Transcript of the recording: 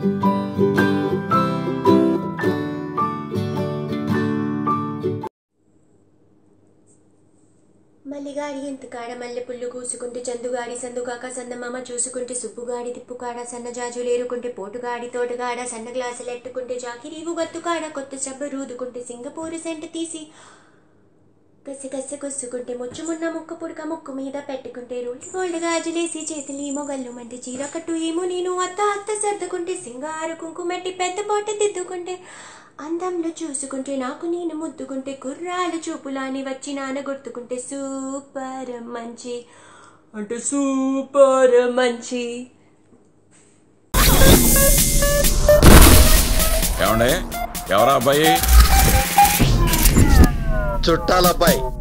మల్లిగాడి ఎంతకాడ మల్లె పుల్లు కూసుకుంటే చందుగాడి సందుగాక సన్నమామ చూసుకుంటే సుప్పుగాడి తిప్పుకాడ సన్నజాజులు ఏరుకుంటే పోటుగాడి తోటగాడ సన్న గ్లాసులు ఎట్టుకుంటే జాకిరీవు గత్తుకాడ కొత్త సబ్బు రూదుకుంటే సింగపూరు సెంట తీసి కసి కసి కొసుకుంటే ముచ్చుమున్న ముక్క పుడక ముక్కు మీద పెట్టుకుంటే రోల్డ్ గోల్డ్ గాజులేసి చేతులు ఏమో గల్లు మంటే చీర కట్టు ఏమో నేను అత్త అత్త సర్దుకుంటే సింగారు కుంకుమెట్టి పెద్ద పాట దిద్దుకుంటే అందంలో చూసుకుంటే నాకు నేను ముద్దుకుంటే కుర్రాలు చూపులాని వచ్చి నాన్న గుర్తుకుంటే సూపర్ మంచి అంటే సూపర్ మంచి ఏమండే ఎవరా అబ్బాయి చుట్టాలబ్బాయి